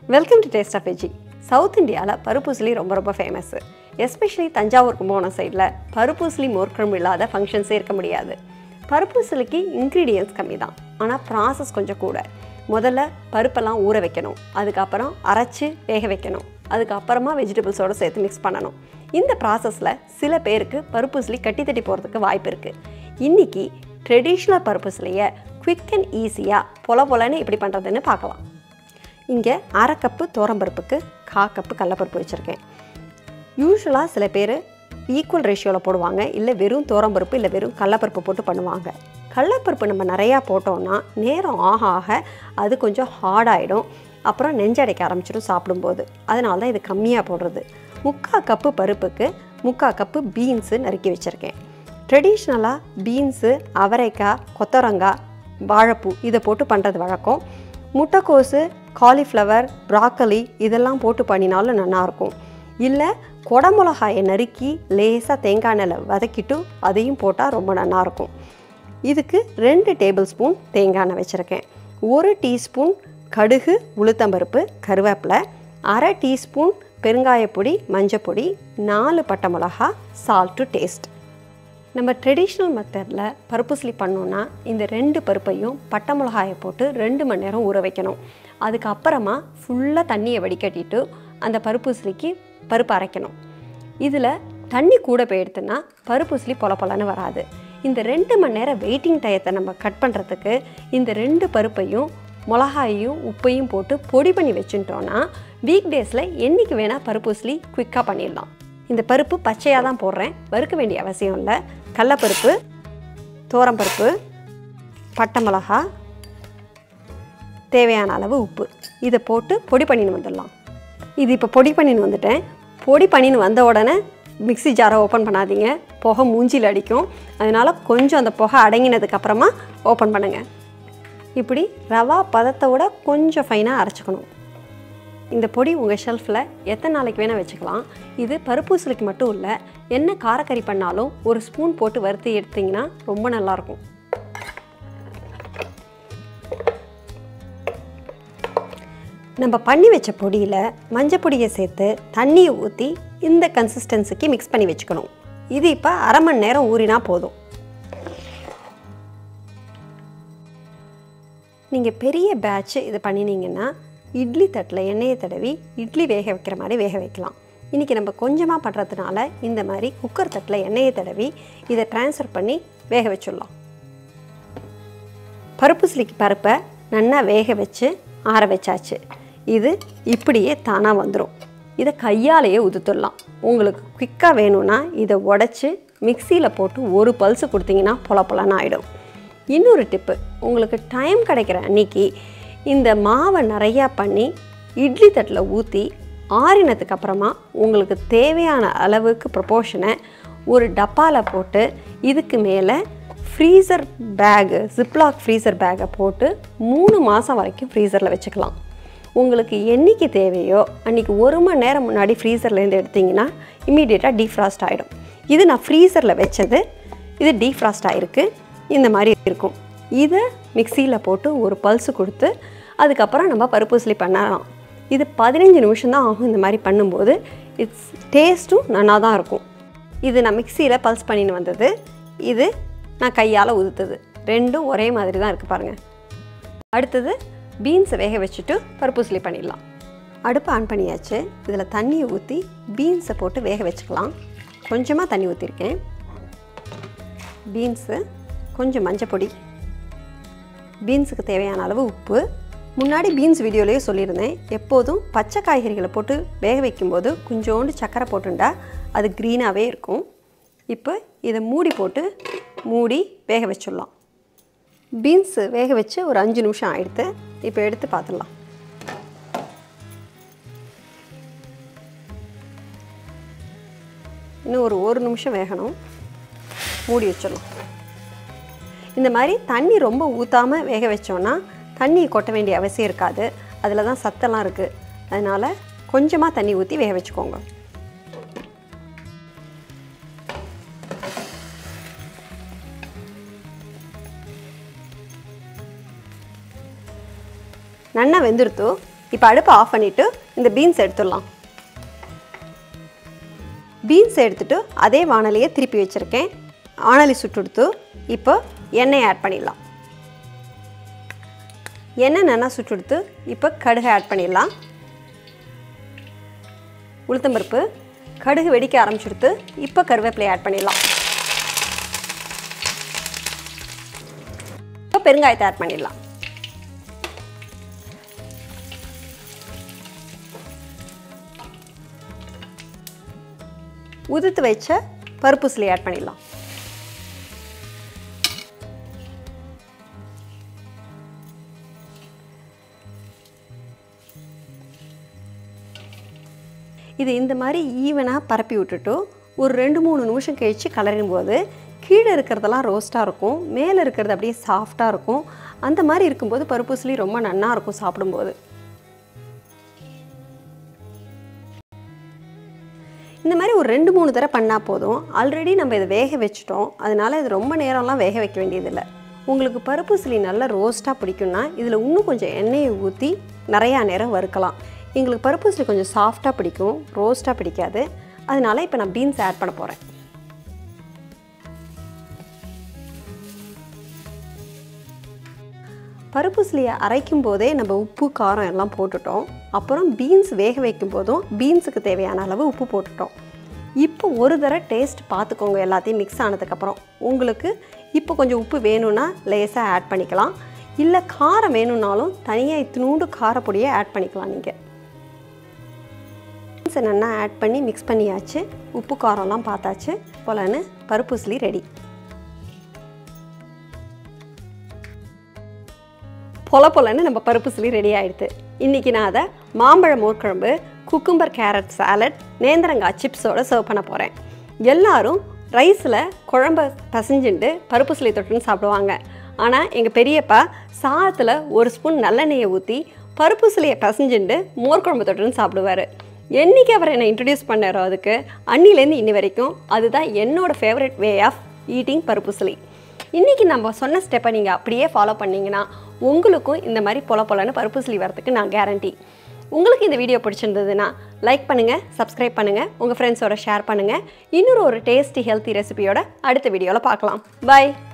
welcome to taste of veggie south இந்தியாவில் பருப்பூசலி ரொம்ப ரொம்ப ஃபேமஸ்ஸு எஸ்பெஷலி தஞ்சாவூர் கும்பகோணம் சைடில் பருப்பூசலி மோர்க்குழம்பு இல்லாத ஃபங்க்ஷன்ஸே இருக்க முடியாது பருப்பூசலிக்கு இன்க்ரீடியன்ஸ் கம்மி தான் ஆனால் ப்ராசஸ் கொஞ்சம் கூட முதல்ல பருப்பெல்லாம் ஊற வைக்கணும் அதுக்கப்புறம் அரைச்சி வேக வைக்கணும் அதுக்கப்புறமா வெஜிடபிள்ஸோடு சேர்த்து மிக்ஸ் பண்ணணும் இந்த ப்ராசஸில் சில பேருக்கு பருப்பூசலி கட்டி தட்டி போகிறதுக்கு வாய்ப்பு இருக்குது இன்றைக்கி ட்ரெடிஷ்னல் பருப்பூசலியை குவிக் அண்ட் ஈஸியாக பொல பொலன்னு எப்படி பண்ணுறதுன்னு பார்க்கலாம் இங்கே அரை கப்பு தோரம்பருப்புக்கு கா கப்பு கடலப்பருப்பு வச்சுருக்கேன் யூஸ்வலாக சில பேர் ஈக்குவல் ரேஷியோவில் போடுவாங்க இல்லை வெறும் தோரம்பருப்பு இல்லை வெறும் கடலப்பருப்பு போட்டு பண்ணுவாங்க கடலப்பருப்பு நம்ம நிறையா போட்டோம்னா நேரம் ஆக ஆக அது கொஞ்சம் ஹார்டாகிடும் அப்புறம் நெஞ்சடைக்க ஆரம்பிச்சிடும் சாப்பிடும்போது அதனால தான் இது கம்மியாக போடுறது முக்கால் கப்பு பருப்புக்கு முக்கால் கப்பு பீன்ஸு நறுக்கி வச்சுருக்கேன் ட்ரெடிஷ்னலாக பீன்ஸு அவரைக்காய் கொத்தரங்காய் வாழைப்பூ இதை போட்டு பண்ணுறது வழக்கம் முட்டைக்கோஸு காலிஃப்ளவர் ப்ராக்கலி இதெல்லாம் போட்டு பண்ணினாலும் நல்லாயிருக்கும் இல்லை குடமிளகாயை நறுக்கி லேசாக தேங்காய் எண்ணெயில் வதக்கிட்டு அதையும் போட்டால் ரொம்ப நல்லாயிருக்கும் இதுக்கு ரெண்டு டேபிள் ஸ்பூன் தேங்காய் எண்ணெய் வச்சுருக்கேன் ஒரு டீஸ்பூன் கடுகு உளுத்தம்பருப்பு கருவேப்பிலை அரை டீஸ்பூன் பெருங்காயப்பொடி மஞ்சப்பொடி நாலு பட்டை மிளகா சால்ட் டு டேஸ்ட் நம்ம ட்ரெடிஷ்னல் மெத்தடில் பருப்புசிலி பண்ணோன்னா இந்த ரெண்டு பருப்பையும் பட்டை மிளகாயை போட்டு ரெண்டு மணி நேரம் ஊற வைக்கணும் அதுக்கப்புறமா ஃபுல்லாக தண்ணியை வடிகட்டிட்டு அந்த பருப்புசிலிக்கு பருப்பு அரைக்கணும் இதில் தண்ணி கூட போயிடுத்துன்னா பருப்புசிலி பொல பொலன்னு வராது இந்த ரெண்டு மணி நேரம் வெயிட்டிங் டயத்தை நம்ம கட் பண்ணுறதுக்கு இந்த ரெண்டு பருப்பையும் மிளகாயையும் உப்பையும் போட்டு பொடி பண்ணி வச்சுட்டோன்னா வீக் டேஸில் என்றைக்கு வேணால் பருப்புசிலி குயிக்காக பண்ணிடலாம் இந்த பருப்பு பச்சையாக தான் போடுறேன் வறுக்க வேண்டிய அவசியம் இல்லை கடலப்பருப்பு தோரம்பருப்பு பட்டை மிளகா தேவையான அளவு உப்பு இதை போட்டு பொடி பண்ணின்னு வந்துடலாம் இது இப்போ பொடி பண்ணின்னு வந்துட்டேன் பொடி பண்ணின்னு வந்த உடனே மிக்ஸி ஜாரை ஓப்பன் பண்ணாதீங்க புகை மூஞ்சியில் அடிக்கும் அதனால் கொஞ்சம் அந்த புகை அடங்கினதுக்கப்புறமா ஓப்பன் பண்ணுங்கள் இப்படி ரவா பதத்தை விட கொஞ்சம் ஃபைனாக அரைச்சிக்கணும் இந்த பொடி உங்கள் ஷெல்ஃபில் எத்தனை நாளைக்கு வேணால் வச்சுக்கலாம் இது பருப்பூசலுக்கு மட்டும் இல்லை என்ன காரக்கறி பண்ணாலும் ஒரு ஸ்பூன் போட்டு வறுத்து எடுத்திங்கன்னா ரொம்ப நல்லாயிருக்கும் நம்ம பண்ணி வச்ச பொடியில் மஞ்சள் பொடியை சேர்த்து தண்ணியை ஊற்றி இந்த கன்சிஸ்டன்சிக்கு மிக்ஸ் பண்ணி வச்சுக்கணும் இது இப்போ அரை மணி நேரம் ஊறினா போதும் நீங்கள் பெரிய பேட்ச் இது பண்ணினீங்கன்னா இட்லி தட்டில் எண்ணெயை தடவி இட்லி வேக வைக்கிற மாதிரி வேக வைக்கலாம் இன்றைக்கி நம்ம கொஞ்சமாக பண்ணுறதுனால இந்த மாதிரி குக்கர் தட்டில் எண்ணெயை தடவி இதை ட்ரான்ஸ்ஃபர் பண்ணி வேக வச்சிடலாம் பருப்பு சிலிக்கு பருப்பை நல்லா வேக வச்சு ஆற வச்சாச்சு இது இப்படியே தானாக வந்துடும் இதை கையாலேயே உதுத்துடலாம் உங்களுக்கு குயிக்காக வேணும்னா இதை உடச்சி மிக்சியில் போட்டு ஒரு பல்ஸு கொடுத்தீங்கன்னா பொல பொலன்னு ஆகிடும் இன்னொரு டிப்பு உங்களுக்கு டைம் கிடைக்கிற அன்னைக்கு இந்த மாவை நிறையா பண்ணி இட்லி தட்டில் ஊற்றி ஆறினதுக்கு அப்புறமா உங்களுக்கு தேவையான அளவுக்கு ப்ரொப்போர்ஷனை ஒரு டப்பாவில் போட்டு இதுக்கு மேலே ஃப்ரீசர் பேகு ஜிப்லாக் ஃப்ரீசர் பேக்கை போட்டு மூணு மாதம் வரைக்கும் ஃப்ரீசரில் வச்சுக்கலாம் உங்களுக்கு என்றைக்கு தேவையோ அன்றைக்கி ஒரு மணி நேரம் முன்னாடி ஃப்ரீசர்லேருந்து எடுத்திங்கன்னா இம்மீடியட்டாக டீஃப்ராஸ்ட் ஆகிடும் இது நான் ஃப்ரீசரில் வச்சது இது டீஃப்ராஸ்ட் ஆகிருக்கு இந்த மாதிரி இருக்கும் இதை மிக்சியில் போட்டு ஒரு பல்ஸு கொடுத்து அதுக்கப்புறம் நம்ம பருப்பூசலி பண்ணலாம் இது பதினஞ்சு நிமிஷம் தான் ஆகும் இந்த மாதிரி பண்ணும்போது இட்ஸ் டேஸ்ட்டும் நல்லா தான் இருக்கும் இது நான் மிக்சியில் பல்ஸ் பண்ணின்னு வந்தது இது நான் கையால் உதுத்தது ரெண்டும் ஒரே மாதிரி தான் இருக்குது பாருங்கள் அடுத்தது பீன்ஸை வேக வச்சுட்டு பருப்பூசலி பண்ணிடலாம் அடுப்பை ஆன் பண்ணியாச்சு இதில் தண்ணியை ஊற்றி பீன்ஸை போட்டு வேக வச்சுக்கலாம் கொஞ்சமாக தண்ணி ஊற்றிருக்கேன் பீன்ஸு கொஞ்சம் மஞ்சப்பொடி பீன்ஸுக்கு தேவையான அளவு உப்பு முன்னாடி பீன்ஸ் வீடியோலேயே சொல்லியிருந்தேன் எப்போதும் பச்சை காய்கறிகளை போட்டு வேக வைக்கும்போது கொஞ்சோண்டு சக்கரை போட்டுண்டா அது க்ரீனாகவே இருக்கும் இப்போ இதை மூடி போட்டு மூடி வேக வச்சிடலாம் பீன்ஸு வேக வச்சு ஒரு அஞ்சு நிமிஷம் ஆயிடுத்து இப்போ எடுத்து பார்த்துடலாம் இன்னும் ஒரு ஒரு நிமிஷம் வேகணும் மூடி வச்சிடலாம் இந்த மாதிரி தண்ணி ரொம்ப ஊற்றாமல் வேக வச்சோன்னா தண்ணி கொட்ட வேண்டிய அவசியம் இருக்காது அதில் தான் சத்தெல்லாம் இருக்குது அதனால் கொஞ்சமாக தண்ணி ஊற்றி வேக வச்சுக்கோங்க நல்லா வெந்துருத்து இப்போ அடுப்பை ஆஃப் பண்ணிவிட்டு இந்த பீன்ஸ் எடுத்துடலாம் பீன்ஸ் எடுத்துட்டு அதே வானலியை திருப்பி வச்சுருக்கேன் ஆனலி சுட்டுடுத்து இப்போ எண்ணெய் ஆட் பண்ணிடலாம் எண்ணெய் நல்லா சுட்டுடுத்து இப்போ கடுகு ஆட் பண்ணிடலாம் உளுத்தம்பருப்பு கடுகு வெடிக்க ஆரம்பிச்சுடுத்து இப்போ கருவேப்பிலை ஆட் பண்ணிடலாம் இப்போ பெருங்காயத்தை ஆட் பண்ணிடலாம் உதுத்து வச்ச பருப்பு சிலி ஆட் பண்ணிடலாம் இது இந்த மாதிரி ஈவனாக பரப்பி விட்டுட்டு ஒரு ரெண்டு மூணு நிமிஷம் கழித்து கலரும் போது கீழே இருக்கிறதெல்லாம் ரோஸ்ட்டாக இருக்கும் மேலே இருக்கிறது அப்படியே சாஃப்டாக இருக்கும் அந்த மாதிரி இருக்கும்போது பருப்பு சிலி ரொம்ப நன்னா இருக்கும் சாப்பிடும்போது இந்த மாதிரி ஒரு ரெண்டு மூணு தடவை பண்ணால் போதும் ஆல்ரெடி நம்ம இதை வேக வச்சுட்டோம் அதனால இது ரொம்ப நேரம்லாம் வேக வைக்க வேண்டியதில்லை உங்களுக்கு பருப்பு சிலி நல்லா ரோஸ்ட்டாக பிடிக்கும்னா இதில் இன்னும் கொஞ்சம் எண்ணெயை ஊற்றி நிறையா நேரம் வறுக்கலாம் எங்களுக்கு பருப்பு சிலி கொஞ்சம் சாஃப்டாக பிடிக்கும் ரோஸ்ட்டாக பிடிக்காது அதனால இப்போ நான் பீன்ஸ் ஆட் பண்ண போகிறேன் பருப்பு சிலியை அரைக்கும் போதே நம்ம உப்பு காரம் எல்லாம் போட்டுட்டோம் அப்புறம் பீன்ஸ் வேக வைக்கும் போதும் பீன்ஸுக்கு தேவையான அளவு உப்பு போட்டுட்டோம் இப்போ ஒரு தடவை டேஸ்ட் பார்த்துக்கோங்க எல்லாத்தையும் மிக்ஸ் ஆனதுக்கப்புறம் உங்களுக்கு இப்போ கொஞ்சம் உப்பு வேணும்னா லேசாக ஆட் பண்ணிக்கலாம் இல்லை காரம் வேணும்னாலும் தனியாக இத்தினூண்டு காரப்பொடியை ஆட் பண்ணிக்கலாம் நீங்கள் பீன்ஸை நல்லா ஆட் பண்ணி மிக்ஸ் பண்ணியாச்சு உப்பு காரம்லாம் பார்த்தாச்சு போலன்னு பருப்பு சிலி ரெடி பொல பொலன்னு நம்ம பருப்பு சிலி ரெடி ஆயிடுது இன்றைக்கி நான் அதை மாம்பழ மோர்க்குழம்பு குக்கும்பர் கேரட் சாலட் நேந்திரங்காய் சிப்ஸோட சர்வ் பண்ண போகிறேன் எல்லாரும் ரைஸில் குழம்ப பசைஞ்சுண்டு பருப்பு சிலி தொட்டுன்னு சாப்பிடுவாங்க ஆனால் எங்கள் பெரியப்பா சாதத்தில் ஒரு ஸ்பூன் நல்லெண்ணெயை ஊற்றி பருப்பு சிலியை பசைஞ்சுண்டு மோர்க்குழம்பு தொட்டுன்னு சாப்பிடுவார் என்றைக்கு அவர் என்னை இன்ட்ரடியூஸ் பண்ணாரோ அதுக்கு அன்னிலேருந்து இன்னி வரைக்கும் அதுதான் என்னோட ஃபேவரட் வே ஆஃப் ஈட்டிங் பருப்பு சிலி இன்றைக்கி நம்ம சொன்ன ஸ்டெப்பை நீங்கள் அப்படியே ஃபாலோ பண்ணிங்கன்னா உங்களுக்கும் இந்த மாதிரி பொல பொலன்னு பருப்பு சிலி வரதுக்கு நான் கேரண்டி உங்களுக்கு இந்த வீடியோ பிடிச்சிருந்ததுன்னா லைக் பண்ணுங்கள் சப்ஸ்கிரைப் பண்ணுங்கள் உங்கள் ஃப்ரெண்ட்ஸோட ஷேர் பண்ணுங்கள் இன்னொரு ஒரு டேஸ்டி ஹெல்த்தி ரெசிபியோட அடுத்த வீடியோவில் பார்க்கலாம் பை